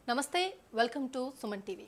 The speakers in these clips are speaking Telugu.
నమస్తే welcome to Suman TV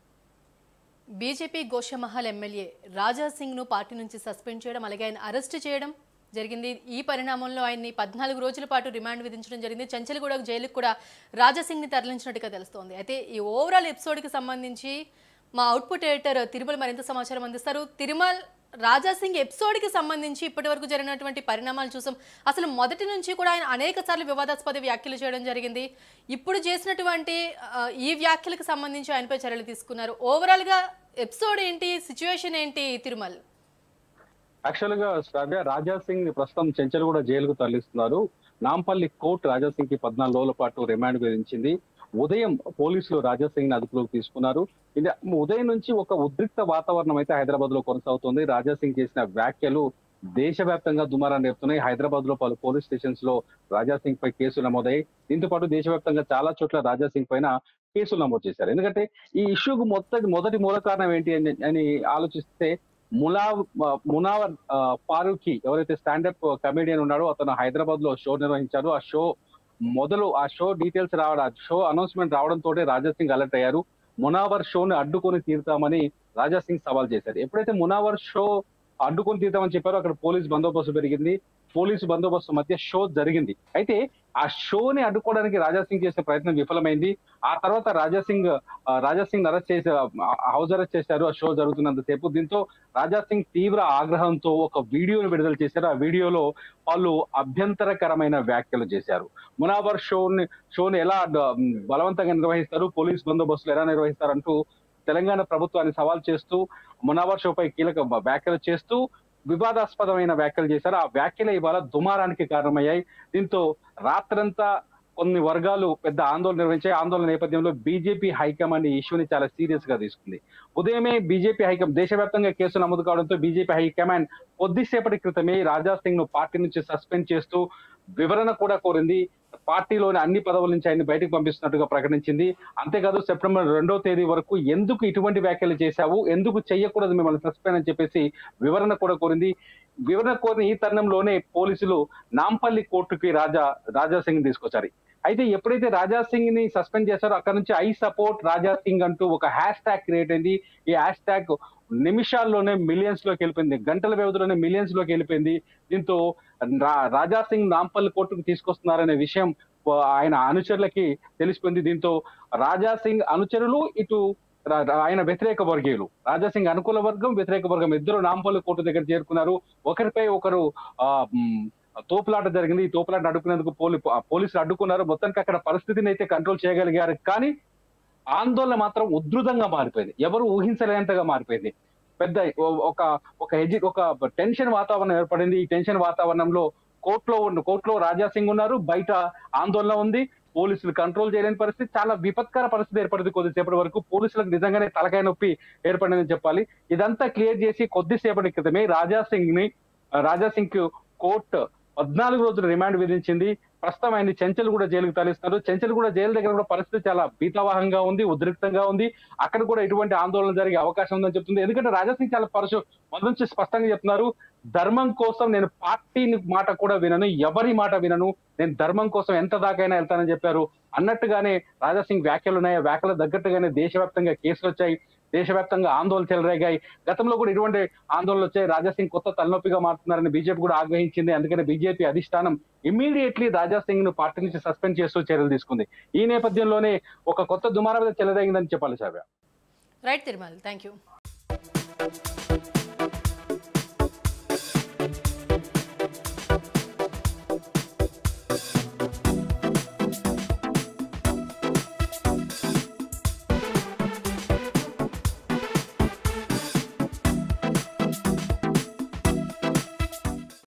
BJP Goshamahal MLA Raja సింగ్ను పార్టీ నుంచి సస్పెండ్ చేయడం అలాగే ఆయన అరెస్ట్ చేయడం జరిగింది ఈ పరిణామంలో ఆయన్ని పద్నాలుగు రోజుల పాటు రిమాండ్ విధించడం జరిగింది చంచల్గూడ జైలుకు కూడా రాజా సింగ్ని తరలించినట్టుగా తెలుస్తోంది అయితే ఈ ఓవరాల్ ఎపిసోడ్కి సంబంధించి మా అవుట్పుట్ ఎడిటర్ తిరుమల మరింత సమాచారం అందిస్తారు తిరుమల్ రాజా సింగ్ ఎపిసోడ్కి సంబంధించి ఇప్పటివరకు జరిగినటువంటి పరిణామాలు చూసాం అసలు మొదటి నుంచి కూడా ఆయన అనేక సార్లు వివాదాస్పద వ్యాఖ్యలు చేయడం జరిగింది ఇప్పుడు చేసినటువంటి ఆ, ఈ వ్యాఖ్యలకు సంబంధించి ఆయనపై చర్యలు తీసుకున్నారు ఓవరాల్గా ఎపిసోడ్ ఏంటి సిచ్యువేషన్ ఏంటి తిరుమల్ యాక్చువల్ గా శ్రావ్య రాజా సింగ్ ప్రస్తుతం చెంచల్ కూడా జైలుకు తరలిస్తున్నారు నాంపల్లి కోర్టు రాజా సింగ్ కి పద్నాలుగు రోజుల పాటు రిమాండ్ విధించింది ఉదయం పోలీసులు రాజా సింగ్ ని అదుపులోకి తీసుకున్నారు ఇది ఉదయం నుంచి ఒక ఉద్రిక్త వాతావరణం అయితే హైదరాబాద్ లో కొనసాగుతుంది రాజా సింగ్ చేసిన వ్యాఖ్యలు దేశవ్యాప్తంగా దుమారాన్ని రేపుతున్నాయి హైదరాబాద్ లో పలు పోలీస్ స్టేషన్స్ లో రాజా సింగ్ పై కేసులు నమోదయ్యాయి దీంతో పాటు దేశవ్యాప్తంగా చాలా చోట్ల రాజా సింగ్ పైన కేసులు నమోదు చేశారు ఎందుకంటే ఈ ఇష్యూకు మొత్తం మొదటి మూల కారణం ఏంటి అని అని ఆలోచిస్తే ములా మునావర్ ఆ, ఫారూఖీ ఎవరైతే స్టాండప్ కమెడియన్ ఉన్నాడో అతను హైదరాబాద్ లో షో నిర్వహించారు ఆ షో మొదలు ఆ షో డీటెయిల్స్ రావడం ఆ షో అనౌన్స్మెంట్ రావడంతో రాజా సింగ్ అలర్ట్ అయ్యారు మునావర్ షోని అడ్డుకొని తీరుతామని రాజా సింగ్ సవాల్ చేశారు ఎప్పుడైతే మునావర్ షో అడ్డుకొని తీరుతామని చెప్పారో అక్కడ పోలీస్ బందోబస్తు పెరిగింది పోలీసు బందోబస్తు మధ్య షో జరిగింది అయితే ఆ షోని అడ్డుకోవడానికి రాజా సింగ్ చేసే ప్రయత్నం విఫలమైంది ఆ తర్వాత రాజా సింగ్ ఆ, రాజా సింగ్ అరెస్ట్ చేసి హౌస్ అరెస్ట్ చేశారు ఆ షో జరుగుతున్నంతసేపు దీంతో రాజా సింగ్ తీవ్ర ఆగ్రహంతో ఒక వీడియోని విడుదల చేశారు ఆ వీడియోలో వాళ్ళు అభ్యంతరకరమైన వ్యాఖ్యలు చేశారు మునావర్ షోని షోని ఎలా అడ్డు- బలవంతంగా నిర్వహిస్తారు పోలీస్ బందోబస్తులు ఎలా నిర్వహిస్తారు అంటూ తెలంగాణ ప్రభుత్వాన్ని సవాల్ చేస్తూ మునావర్ షోపై కీలక వ్యాఖ్యలు చేస్తూ వివాదాస్పదమైన వ్యాఖ్యలు చేశారు ఆ వ్యాఖ్యలు ఇవాళ దుమారానికి కారణమయ్యాయి దీంతో రాత్రంతా కొన్ని వర్గాలు పెద్ద ఆందోళన నిర్వహించాయి ఆందోళన నేపథ్యంలో బీజేపీ హైకమాండ్ ఈ ఇష్యూని చాలా సీరియస్ గా తీసుకుంది ఉదయమే బీజేపీ హైకమాండ్ దేశవ్యాప్తంగా కేసు నమోదు కావడంతో బీజేపీ హైకమాండ్ కొద్దిసేపటి క్రితమే రాజా సింగ్ ను పార్టీ నుంచి సస్పెండ్ చేస్తూ వివరణ కూడా కోరింది పార్టీలోని అన్ని పదవుల నుంచి ఆయన్ని బయటకు పంపిస్తున్నట్టుగా ప్రకటించింది అంతేకాదు సెప్టెంబర్ రెండో తేదీ వరకు ఎందుకు ఇటువంటి వ్యాఖ్యలు చేశావు ఎందుకు చెయ్యకూడదు మిమ్మల్ని సస్పెండ్ అని చెప్పేసి వివరణ కూడా కోరింది వివరణ కోరిన ఈ తరుణంలోనే పోలీసులు నాంపల్లి కోర్టుకి రాజా రాజా సింగ్ తీసుకొచ్చారు అయితే ఎప్పుడైతే రాజా సింగ్ ని సస్పెండ్ చేశారో అక్కడ నుంచి ఐ సపోర్ట్ రాజా సింగ్ అంటూ ఒక హ్యాష్ ట్యాగ్ క్రియేట్ అయింది ఈ హ్యాష్ ట్యాగ్ నిమిషాల్లోనే మిలియన్స్ లోకి వెళ్ళిపోయింది గంటల వ్యవధిలోనే మిలియన్స్ లోకి వెళ్ళిపోయింది దీంతో రా- రాజా సింగ్ నాంపల్లి కోర్టుకు తీసుకొస్తున్నారనే విషయం ఆ, ఆయన అనుచరులకి తెలిసిపోయింది దీంతో రాజా సింగ్ అనుచరులు ఇటు రా- రా- ఆయన వ్యతిరేక వర్గీయులు రాజా సింగ్ అనుకూల వర్గం వ్యతిరేక వర్గం ఇద్దరు నాంపల్లి కోర్టు దగ్గర చేరుకున్నారు ఒకరిపై ఒకరు ఆ మ్, తోపులాట జరిగింది ఈ తోపులాట అడ్డుకునేందుకు పోలీ పోలీసులు అడ్డుకున్నారు మొత్తానికి అక్కడ పరిస్థితిని అయితే కంట్రోల్ చేయగలిగారు కానీ ఆందోళన మాత్రం ఉధృతంగా మారిపోయింది ఎవరు ఊహించలేనంతగా మారిపోయింది పెద్ద ఓ- ఒక ఒక ఎజి ఒక టెన్షన్ వాతావరణం ఏర్పడింది ఈ టెన్షన్ వాతావరణంలో కోర్టులో ఉన్న కోర్టులో రాజా సింగ్ ఉన్నారు బయట ఆందోళన ఉంది పోలీసులు కంట్రోల్ చేయలేని పరిస్థితి చాలా విపత్కర పరిస్థితి ఏర్పడింది కొద్దిసేపటి వరకు పోలీసులకు నిజంగానే తలకాయ నొప్పి ఏర్పడిందని చెప్పాలి ఇదంతా క్లియర్ చేసి కొద్దిసేపటి క్రితమే రాజా సింగ్ ని రాజా సింగ్ కు కోర్టు పద్నాలుగు రోజులు రిమాండ్ విధించింది ప్రస్తుతం ఆయన చెంచల్ కూడా జైలుకు తరలిస్తున్నారు చెంచల్ కూడా జైలు దగ్గర కూడా పరిస్థితి చాలా భీతావహంగా ఉంది ఉద్రిక్తంగా ఉంది అక్కడ కూడా ఎటువంటి ఆందోళన జరిగే అవకాశం ఉందని చెప్తుంది ఎందుకంటే రాజా సింగ్ చాలా పరుషు మొదటి నుంచి స్పష్టంగా చెప్తున్నారు ధర్మం కోసం నేను పార్టీని మాట కూడా వినను ఎవరి మాట వినను నేను ధర్మం కోసం ఎంత దాకైనా వెళ్తానని చెప్పారు అన్నట్టుగానే రాజా సింగ్ వ్యాఖ్యలు ఉన్నాయి ఆ వ్యాఖ్యలు తగ్గట్టుగానే దేశవ్యాప్తంగా కేసులు వచ్చాయి దేశవ్యాప్తంగా ఆందోళన చెలరేగాయి గతంలో కూడా ఇటువంటి ఆందోళనలు వచ్చాయి రాజా సింగ్ కొత్త తలనొప్పిగా మారుతున్నారని బీజేపీ కూడా ఆగ్రహించింది అందుకని బీజేపీ అధిష్టానం ఇమ్మీడియట్లీ రాజా సింగ్ ను పార్టీ నుంచి సస్పెండ్ చేస్తూ చర్యలు తీసుకుంది ఈ నేపథ్యంలోనే ఒక కొత్త దుమారం మీద చెలరేగిందని చెప్పాలి sir right Tirumal thank you